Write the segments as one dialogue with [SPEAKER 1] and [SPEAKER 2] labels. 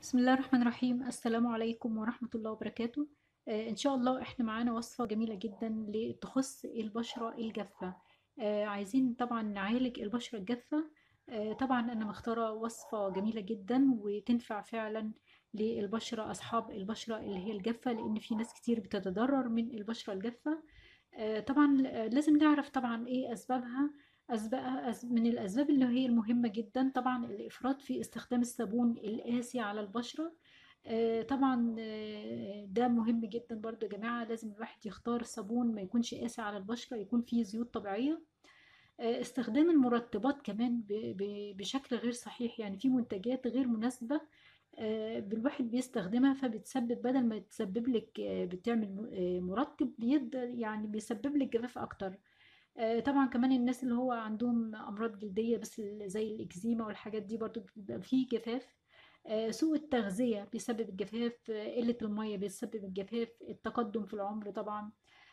[SPEAKER 1] بسم الله الرحمن الرحيم السلام عليكم ورحمة الله وبركاته آه، إن شاء الله إحنا معانا وصفة جميلة جدا ل- تخص البشرة الجافة آه، عايزين طبعا نعالج البشرة الجافة آه، طبعا أنا مختارة وصفة جميلة جدا وتنفع فعلا للبشرة أصحاب البشرة اللي هي الجافة لأن في ناس كتير بتتضرر من البشرة الجافة آه، طبعا آه، لازم نعرف طبعا إيه أسبابها أسباب أس- من الأسباب اللي هي المهمة جدا طبعا الإفراط في استخدام الصابون القاسي على البشرة آه، طبعا آه، ده مهم جدا برضو يا جماعة لازم الواحد يختار صابون ما يكونش قاسي على البشرة يكون فيه زيوت طبيعية آه، استخدام المرطبات كمان ب- ب- بشكل غير صحيح يعني في منتجات غير مناسبة آه، الواحد بيستخدمها فبتسبب بدل ما تسبب لك آه، بتعمل م- آه، مرطب بيد يعني بيسبب لك جفاف اكتر آه، طبعا كمان الناس اللي هو عندهم امراض جلديه بس ال- زي الاكزيما والحاجات دي برضو بيبقى فيه جفاف آه، سوء التغذيه بيسبب الجفاف آه، قله الميه بيسبب الجفاف التقدم في العمر طبعا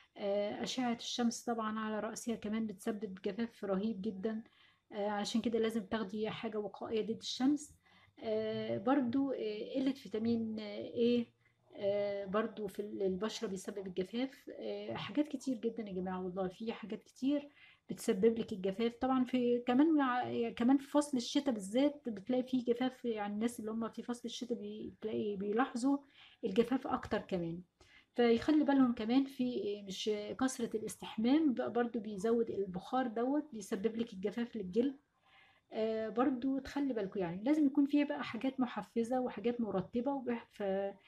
[SPEAKER 1] آه، اشعه الشمس طبعا على راسها كمان بتسبب جفاف رهيب جدا آه، علشان كده لازم تاخدي حاجه وقائيه ضد الشمس آه، برضو آه، قله فيتامين آه، A آه، برضو في ال- البشرة بيسبب الجفاف آه، حاجات كتير جدا يا جماعة والله في حاجات كتير بتسبب لك الجفاف طبعا في كمان مع يعني كمان في فصل الشتاء بالذات بتلاقي فيه جفاف يعني الناس اللي هم في فصل الشتاء بتلاقي بيلاحظوا الجفاف اكتر كمان فيخلي بالهم كمان في مش كثرة الاستحمام بقى برضو بيزود البخار دوت بيسبب لك الجفاف للجلد آه، برضو تخلي بالكم يعني لازم يكون فيها بقى حاجات محفزة وحاجات مرطبة وبح- ف...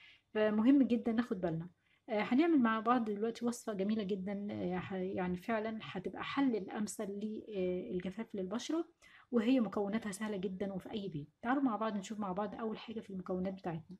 [SPEAKER 1] فمهم جدا ناخد بالنا آه، هنعمل مع بعض دلوقتي وصفة جميلة جدا آه، ح- يعني فعلا هتبقى حل الأمثل للجفاف للبشرة وهي مكوناتها سهلة جدا وفي أي بيت تعالوا مع بعض نشوف مع بعض أول حاجة في المكونات بتاعتنا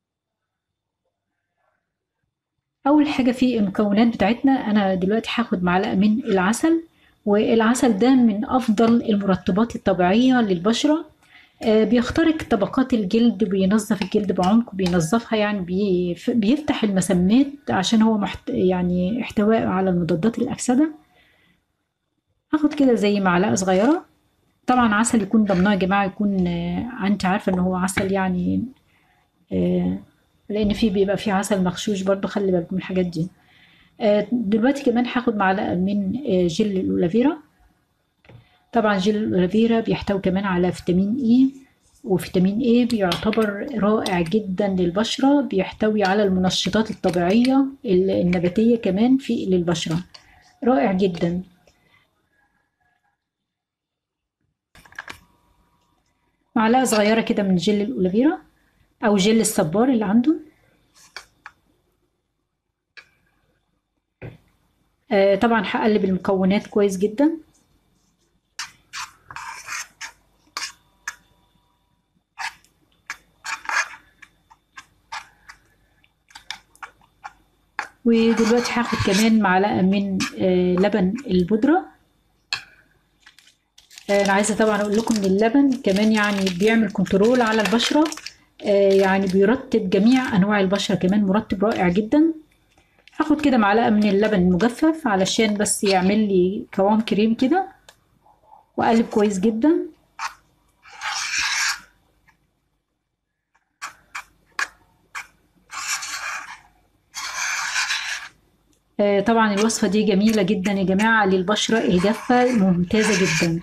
[SPEAKER 1] أول حاجة في المكونات بتاعتنا أنا دلوقتي هاخد معلقة من العسل والعسل ده من أفضل المرطبات الطبيعية للبشرة آه، بيخترق طبقات الجلد بينظف الجلد بعمق بينظفها يعني بيف- بيفتح المسامات عشان هو محت... يعني احتواء على المضادات الأكسدة هاخد كده زي معلقة صغيرة طبعا عسل يكون ضمناه يا جماعة يكون آه، انت عارفة ان هو عسل يعني آه، لان فيه بيبقى فيه عسل مغشوش برضو خلي بالكم من الحاجات دي آه، دلوقتي كمان هاخد معلقة من آه، جل الأولافيرا طبعا جل الأولافيرا بيحتوي كمان على فيتامين إي وفيتامين اي بيعتبر رائع جدا للبشرة بيحتوي على المنشطات الطبيعية ال- النباتية كمان في للبشرة رائع جدا معلقة صغيرة كده من جل الأولافيرا أو جل الصبار اللي عنده آه طبعا هقلب المكونات كويس جدا ودلوقتي هاخد كمان معلقة من آه لبن البودرة آه أنا عايزة طبعا أقول لكم إن اللبن كمان يعني بيعمل كنترول على البشرة آه يعني بيرطب جميع أنواع البشرة كمان مرطب رائع جدا هاخد كده معلقة من اللبن المجفف علشان بس يعمل لي قوام كريم كده وأقلب كويس جدا آه طبعا الوصفة دي جميلة جدا يا جماعة للبشرة الجافة ممتازة جدا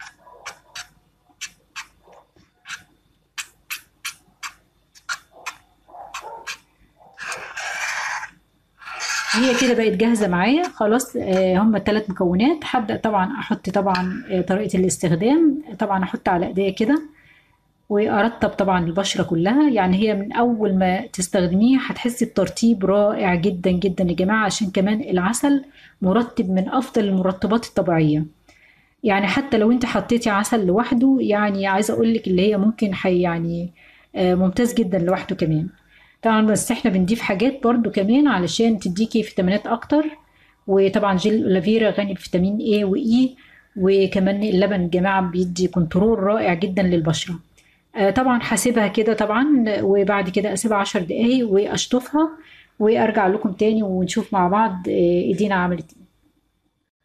[SPEAKER 1] هي كده بقت جاهزة معايا خلاص آه، هم الثلاث مكونات هبدأ طبعا أحط طبعا آه، طريقة الاستخدام طبعا أحط على إيديا كده وأرطب طبعا البشرة كلها يعني هي من أول ما تستخدميه هتحسي بترطيب رائع جدا جدا يا جماعة عشان كمان العسل مرطب من أفضل المرطبات الطبيعية يعني حتى لو انت حطيتي عسل لوحده يعني عايزة أقولك اللي هي ممكن حي يعني آه، ممتاز جدا لوحده كمان طبعا بس احنا بنضيف حاجات برضو كمان علشان تديكي فيتامينات اكتر وطبعا جيل الأولافيرا غني بفيتامين A و E وكمان اللبن يا جماعة بيدي كنترول رائع جدا للبشرة آه، طبعا هسيبها كده طبعا وبعد كده اسيبها عشر دقايق واشطفها وارجع لكم تاني ونشوف مع بعض آه، ايدينا عملت ايه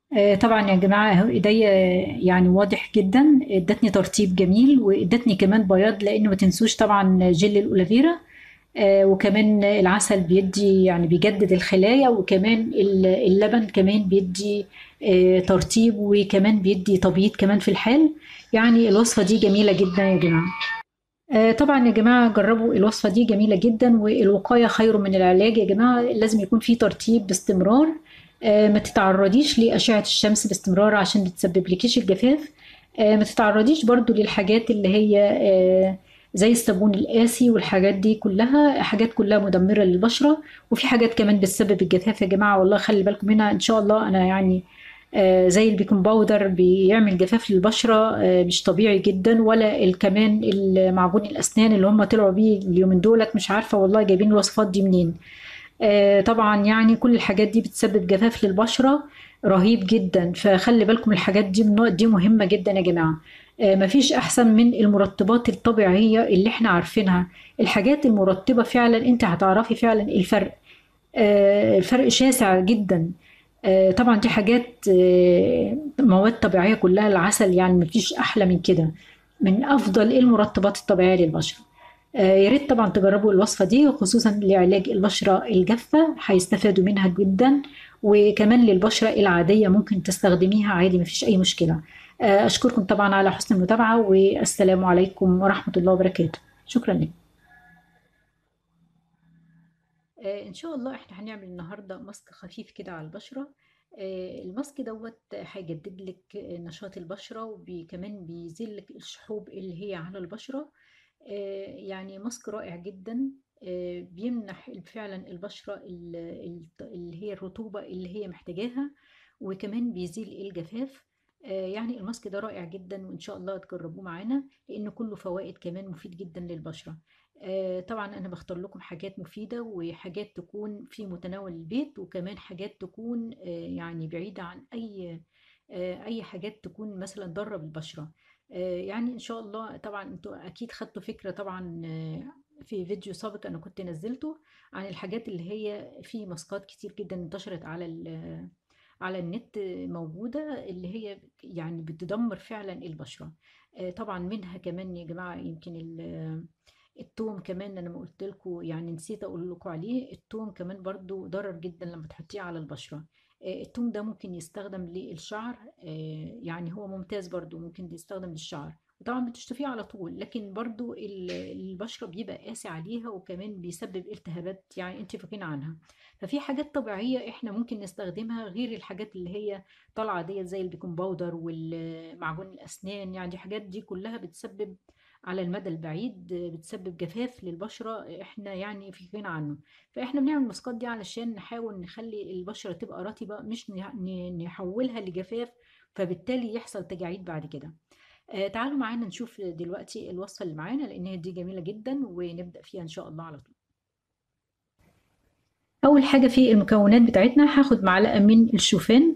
[SPEAKER 1] آه، طبعا يا جماعة اهو ايديا يعني واضح جدا ادتني ترطيب جميل وادتني كمان بياض لان ما تنسوش طبعا جل الأوليفيرا آه، وكمان العسل بيدي يعني بيجدد الخلايا وكمان ال- اللبن كمان بيدي آه، ترطيب وكمان بيدي تبييض كمان في الحال يعني الوصفة دي جميلة جدا يا جماعة آه، طبعا يا جماعة جربوا الوصفة دي جميلة جدا والوقاية خير من العلاج يا جماعة لازم يكون في ترطيب باستمرار آه، ما تتعرضيش لأشعة الشمس باستمرار عشان بتسبب لكيش الجفاف آه، ما تتعرضيش برضو للحاجات اللي هي آه، زي الصابون القاسي والحاجات دي كلها حاجات كلها مدمرة للبشرة وفي حاجات كمان بتسبب الجفاف يا جماعة والله خلي بالكم منها إن شاء الله أنا يعني آه، زي البيكنج باودر بيعمل جفاف للبشرة آه، مش طبيعي جدا ولا ال- كمان المعجون الأسنان اللي هم طلعوا بيه اليومين دولت مش عارفة والله جايبين الوصفات دي منين آه، طبعا يعني كل الحاجات دي بتسبب جفاف للبشرة رهيب جدا فخلي بالكم الحاجات دي من النقط دي مهمة جدا يا جماعة آه، مفيش أحسن من المرطبات الطبيعية اللي احنا عارفينها الحاجات المرطبة فعلا انت هتعرفي فعلا الفرق آه، الفرق شاسع جدا آه، طبعا دي حاجات آه، مواد طبيعية كلها العسل يعني مفيش أحلى من كده من أفضل المرطبات الطبيعية للبشرة آه، يا ريت طبعا تجربوا الوصفة دي خصوصا لعلاج البشرة الجافة هيستفادوا منها جدا وكمان للبشرة العادية ممكن تستخدميها عادي مفيش أي مشكلة آه، أشكركم طبعا على حسن المتابعة والسلام عليكم ورحمة الله وبركاته شكرا لك آه، ان شاء الله احنا هنعمل النهارده ماسك خفيف كده على البشره آه، الماسك دوت هيجدد لك نشاط البشره وكمان بيزيل لك الشحوب اللي هي على البشره آه، يعني ماسك رائع جدا آه، بيمنح فعلا البشره ال- ال- اللي هي الرطوبه اللي هي محتاجاها وكمان بيزيل الجفاف آه، يعني الماسك ده رائع جدا وان شاء الله تجربوه معانا لانه كله فوائد كمان مفيد جدا للبشره آه، طبعا انا بختار لكم حاجات مفيدة وحاجات تكون في متناول البيت وكمان حاجات تكون آه، يعني بعيدة عن اي آه، اي حاجات تكون مثلا ضارة بالبشرة آه، يعني ان شاء الله طبعا انتوا اكيد خدتوا فكرة طبعا آه، في فيديو سابق انا كنت نزلته عن الحاجات اللي هي في ماسكات كتير جدا انتشرت على ال- على النت موجودة اللي هي يعني بتدمر فعلا البشرة آه، طبعا منها كمان يا جماعة يمكن ال- التوم كمان انا ما قلت لكم يعني نسيت اقول لكم عليه التوم كمان برضو ضرر جدا لما تحطيه على البشرة آه، التوم ده ممكن يستخدم للشعر آه، يعني هو ممتاز برضو ممكن يستخدم للشعر وطبعا بتشطفيه على طول لكن برضو ال- البشرة بيبقى قاسي عليها وكمان بيسبب التهابات يعني انت فاكرين عنها ففي حاجات طبيعية احنا ممكن نستخدمها غير الحاجات اللي هي طالعة ديت زي البيكنج باودر والمعجون الأسنان يعني دي حاجات دي كلها بتسبب على المدى البعيد بتسبب جفاف للبشرة احنا يعني في غنى عنه فاحنا بنعمل الماسكات دي علشان نحاول نخلي البشرة تبقى رطبة مش نه- ن- نحولها لجفاف فبالتالي يحصل تجاعيد بعد كده آه تعالوا معانا نشوف دلوقتي الوصفة اللي معانا لان هي دي جميلة جدا ونبدأ فيها ان شاء الله على طول اول حاجة في المكونات بتاعتنا هاخد معلقة من الشوفان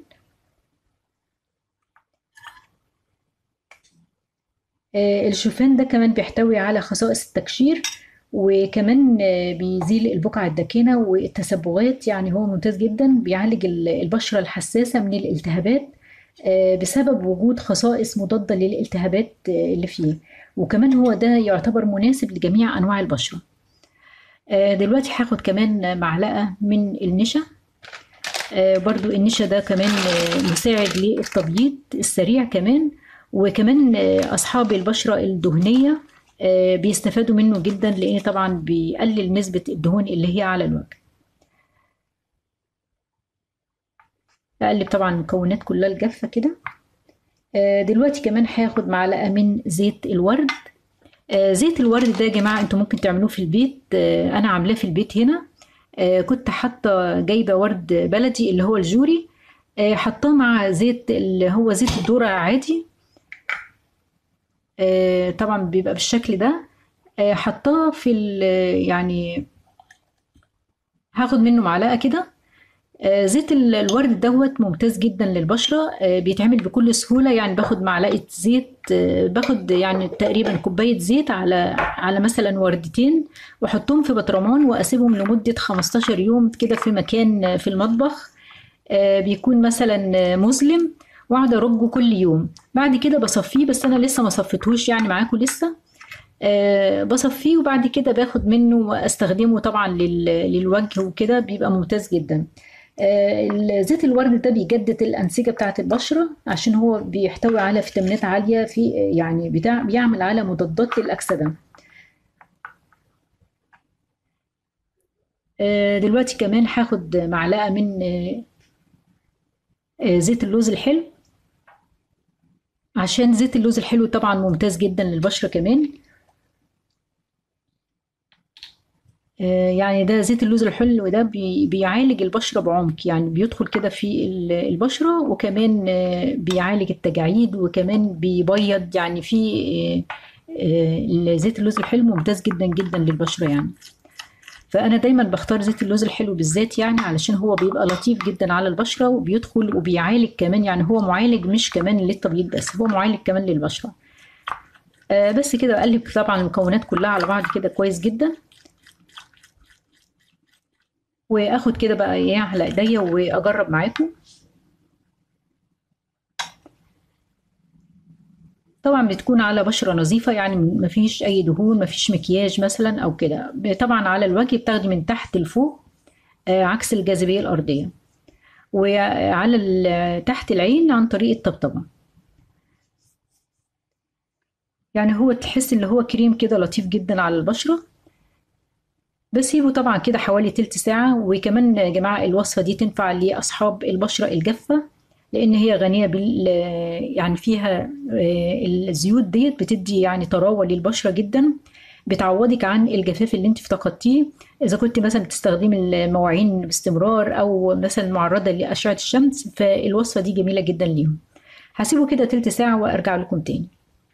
[SPEAKER 1] آه، الشوفان ده كمان بيحتوي على خصائص التقشير وكمان آه، بيزيل البقع الداكنة والتسبغات يعني هو ممتاز جدا بيعالج ال- البشرة الحساسة من الالتهابات آه، بسبب وجود خصائص مضادة للالتهابات آه، اللي فيه وكمان هو ده يعتبر مناسب لجميع أنواع البشرة آه، دلوقتي هاخد كمان معلقة من النشا آه، برضو النشا ده كمان آه، مساعد للتبييض السريع كمان وكمان آه، أصحاب البشرة الدهنية آه، بيستفادوا منه جدا لأن طبعا بيقلل نسبة الدهون اللي هي على الوجه أقلب طبعا المكونات كلها الجافة كده آه، دلوقتي كمان هاخد معلقة من زيت الورد آه، زيت الورد ده يا جماعة انتوا ممكن تعملوه في البيت آه، انا عاملاه في البيت هنا آه، كنت حاطة جايبة ورد بلدي اللي هو الجوري آه، حطاه مع زيت اللي هو زيت الذرة عادي آه، طبعا بيبقى بالشكل ده آه، حطاه في ال- يعني هاخد منه معلقة كده آه، زيت ال- الورد دوت ممتاز جدا للبشرة آه، بيتعمل بكل سهولة يعني باخد معلقة زيت آه، باخد يعني تقريبا كوباية زيت على على مثلا وردتين واحطهم في بطرمان واسيبهم لمدة 15 يوم كده في مكان آه، في المطبخ آه، بيكون مثلا مظلم واقعد ارجه كل يوم بعد كده بصفيه بس انا لسه ما صفيتهوش يعني معاكم لسه أه بصفيه وبعد كده باخد منه واستخدمه طبعا لل- للوجه وكده بيبقى ممتاز جدا أه زيت الورد ده بيجدد الأنسجة بتاعة البشرة عشان هو بيحتوي على فيتامينات عالية في يعني بتاع بيعمل على مضادات للأكسدة أه دلوقتي كمان هاخد معلقة من أه آه، زيت اللوز الحلو عشان زيت اللوز الحلو طبعا ممتاز جدا للبشرة كمان آه، يعني ده زيت اللوز الحلو ده بي- بيعالج البشرة بعمق يعني بيدخل كده في ال- البشرة وكمان آه، بيعالج التجاعيد وكمان بيبيض يعني في آه، آه، زيت اللوز الحلو ممتاز جدا جدا للبشرة يعني فأنا دايما بختار زيت اللوز الحلو بالذات يعني علشان هو بيبقى لطيف جدا على البشرة وبيدخل وبيعالج كمان يعني هو معالج مش كمان للتبييض بس هو معالج كمان للبشرة آه، بس كده بقلب طبعا المكونات كلها على بعض كده كويس جدا واخد كده بقى ايه على ايديا واجرب معاكم طبعا بتكون على بشرة نظيفة يعني مفيش اي دهون مفيش مكياج مثلا او كده طبعا على الوجه بتاخدي من تحت لفوق آه، عكس الجاذبية الارضية وعلى ال- تحت العين عن طريق الطبطبة يعني هو تحس ان هو كريم كده لطيف جدا على البشرة بسيبه طبعا كده حوالي تلت ساعة وكمان يا جماعة الوصفة دي تنفع لأصحاب البشرة الجافة لأن هي غنية بال يعني فيها آه، الزيوت ديت بتدي يعني طراوة للبشرة جدا بتعوضك عن الجفاف اللي انت افتقدتيه إذا كنت مثلا بتستخدمي المواعين باستمرار أو مثلا معرضة لأشعة الشمس فالوصفة دي جميلة جدا ليهم هسيبه كده تلت ساعة وأرجع لكم تاني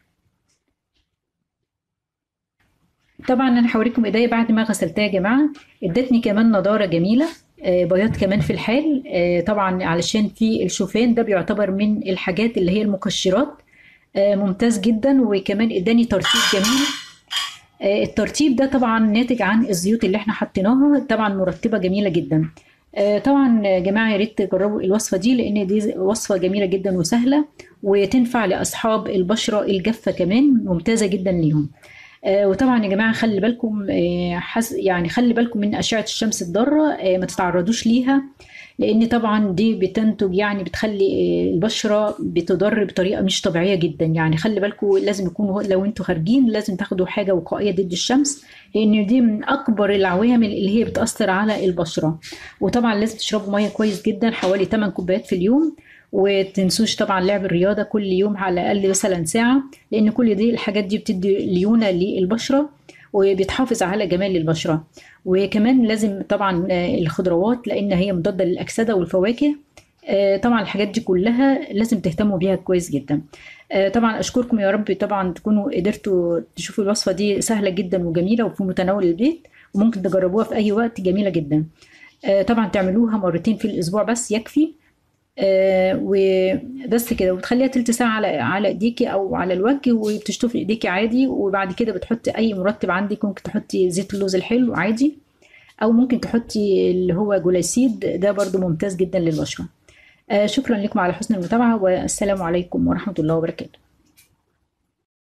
[SPEAKER 1] طبعا انا هوريكم ايديا بعد ما غسلتها يا جماعه ادتني كمان نضاره جميله آه، بياض كمان في الحال آه، طبعا علشان في الشوفان ده بيعتبر من الحاجات اللي هي المقشرات آه، ممتاز جدا وكمان اداني ترطيب جميل آه، الترطيب ده طبعا ناتج عن الزيوت اللي احنا حطيناها طبعا مرطبه جميله جدا آه، طبعا يا جماعه يا ريت تجربوا الوصفه دي لان دي وصفه جميله جدا وسهله وتنفع لاصحاب البشره الجافه كمان ممتازه جدا ليهم آه، وطبعا يا جماعه خلي بالكم آه، حس يعني خلي بالكم من اشعه الشمس الضاره آه، ما تتعرضوش ليها لان طبعا دي بتنتج يعني بتخلي آه، البشره بتضر بطريقه مش طبيعيه جدا يعني خلي بالكم لازم يكونوا لو انتوا خارجين لازم تاخدوا حاجه وقائيه ضد الشمس لان دي من اكبر العوامل اللي هي بتاثر على البشره وطبعا لازم تشربوا ميه كويس جدا حوالي 8 كوبايات في اليوم وتنسوش طبعا لعب الرياضة كل يوم على الأقل مثلا ساعة لأن كل دي الحاجات دي بتدي ليونة للبشرة وبتحافظ على جمال البشرة وكمان لازم طبعا آه، الخضروات لأن هي مضادة للأكسدة والفواكه آه، طبعا الحاجات دي كلها لازم تهتموا بيها كويس جدا آه، طبعا أشكركم يا رب طبعا تكونوا قدرتوا تشوفوا الوصفة دي سهلة جدا وجميلة وفي متناول البيت وممكن تجربوها في أي وقت جميلة جدا آه، طبعا تعملوها مرتين في الأسبوع بس يكفي آه، وبس كده وتخليها تلت ساعة على على ايديكي او على الوجه وبتشطفي ايديكي عادي وبعد كده بتحطي اي مرطب عندك ممكن تحطي زيت اللوز الحلو عادي او ممكن تحطي اللي هو جولايسيد ده برضو ممتاز جدا للبشرة آه، شكرا لكم على حسن المتابعة والسلام عليكم ورحمة الله وبركاته